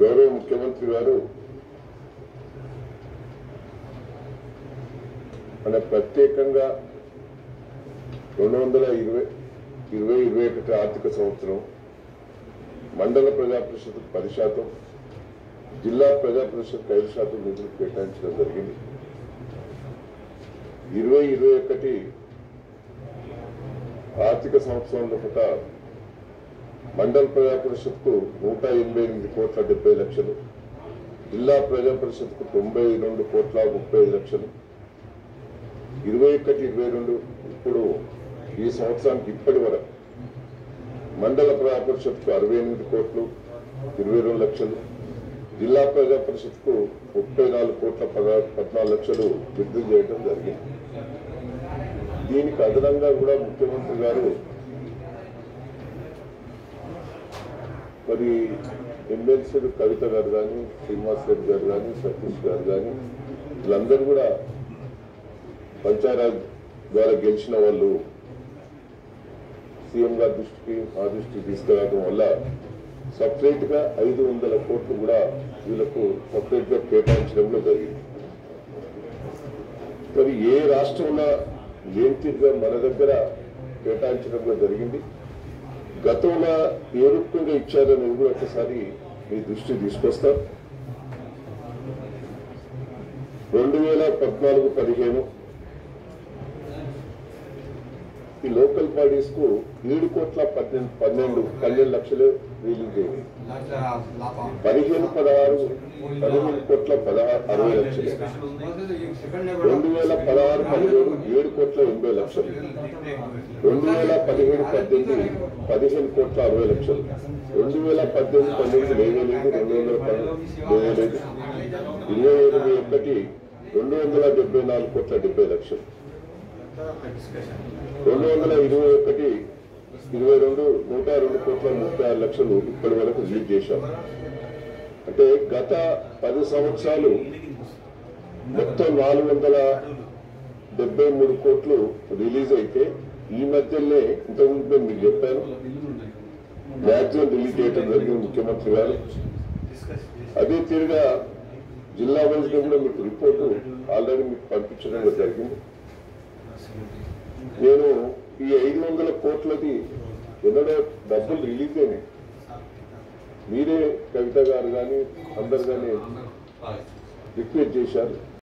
గౌరవ ముఖ్యమంత్రి గారు మన ప్రత్యేకంగా రెండు వందల ఇరవై ఇరవై ఇరవై ఒకటి ఆర్థిక సంవత్సరం మండల ప్రజా పరిషత్ పది శాతం జిల్లా ప్రజా పరిషత్ ఐదు శాతం నిధులు కేటాయించడం జరిగింది ఇరవై ఇరవై ఒకటి ఆర్థిక సంవత్సరంలో పూట మండల ప్రజా పరిషత్కు నూట ఎనభై ఎనిమిది కోట్ల డెబ్బై లక్షలు జిల్లా ప్రజా పరిషత్కు తొంభై రెండు కోట్ల ముప్పై ఐదు లక్షలు ఇరవై ఒకటి ఇరవై రెండు ఇప్పుడు ఈ సంవత్సరానికి ఇప్పటి వరకు మండల ప్రజా పరిషత్కు అరవై ఎనిమిది కోట్లు ఇరవై రెండు లక్షలు జిల్లా ప్రజా పరిషత్కు ముప్పై నాలుగు కోట్ల పద పద్నాలుగు లక్షలు విడుదల చేయడం జరిగింది దీనికి అదనంగా కూడా ముఖ్యమంత్రి గారు మరి ఎమ్మెల్సీలు కవిత గారు కానీ శ్రీనివాస్ రెడ్డి గారు కానీ సతీష్ గారు కానీ వీళ్ళందరూ కూడా పంచాయరాజ్ ద్వారా గెలిచిన వాళ్ళు సీఎం గారి దృష్టికి మా దృష్టికి తీసుకురావడం వల్ల సపరేట్ గా ఐదు వందల కోట్లు కూడా వీళ్ళకు సపరేట్ గా కేటాయించడం కూడా జరిగింది మరి ఏ రాష్ట్రంలో లేనిగా మన దగ్గర కేటాయించడం కూడా జరిగింది గతంలో ఏ రూపంగా ఇచ్చారనేది కూడా ఒకసారి మీ దృష్టి తీసుకొస్తాం రెండు వేల పద్నాలుగు పదిహేను ఈ లోకల్ బాడీస్ కు ఏడు కోట్ల పన్నెండు పన్నెండు పన్నెండు లక్షలు రిలీజ్ అయింది పదిహేను పదహారు పదిహేను కోట్ల పదహారు అరవై లక్షలు రెండు వేల పదహారు పదిహేడు ఏడు కోట్ల ఎనభై లక్షలు రెండు వేల పదిహేడు పద్దెనిమిది పదిహేను కోట్ల అరవై లక్షలు రెండు వేల పద్దెనిమిది పంతొమ్మిది వేయలేదు రెండు వందల పది వేయలేదు ఇరవై ఇరవై ఒకటి రెండు వందల డెబ్బై నాలుగు కోట్ల డెబ్బై లక్షలు రెండు వందల ఇరవై ఒకటి ఇరవై రెండు నూట రెండు కోట్ల ముప్పై ఆరు లక్షలు ఇప్పటి వరకు రిలీజ్ చేశాం అంటే గత పది సంవత్సరాలు మొత్తం నాలుగు వందల డెబ్బై మూడు కోట్లు రిలీజ్ అయితే ఈ మధ్యనే ఇంతకుముందు నేను మీకు చెప్పాను మ్యాక్సిమం రిలీజ్ చేయడం జరిగింది ముఖ్యమంత్రి గారు అదే తీరుగా జిల్లా వైజ్ గా కూడా మీకు రిపోర్టు ఆల్రెడీ మీకు పంపించడం కూడా జరిగింది నేను ఈ ఐదు వందల కోట్లది ఎన్నడో డబ్బులు రిలీజ్ అయినాయి మీరే కవిత గారు కానీ అందరు కానీ రిక్వెస్ట్ చేశారు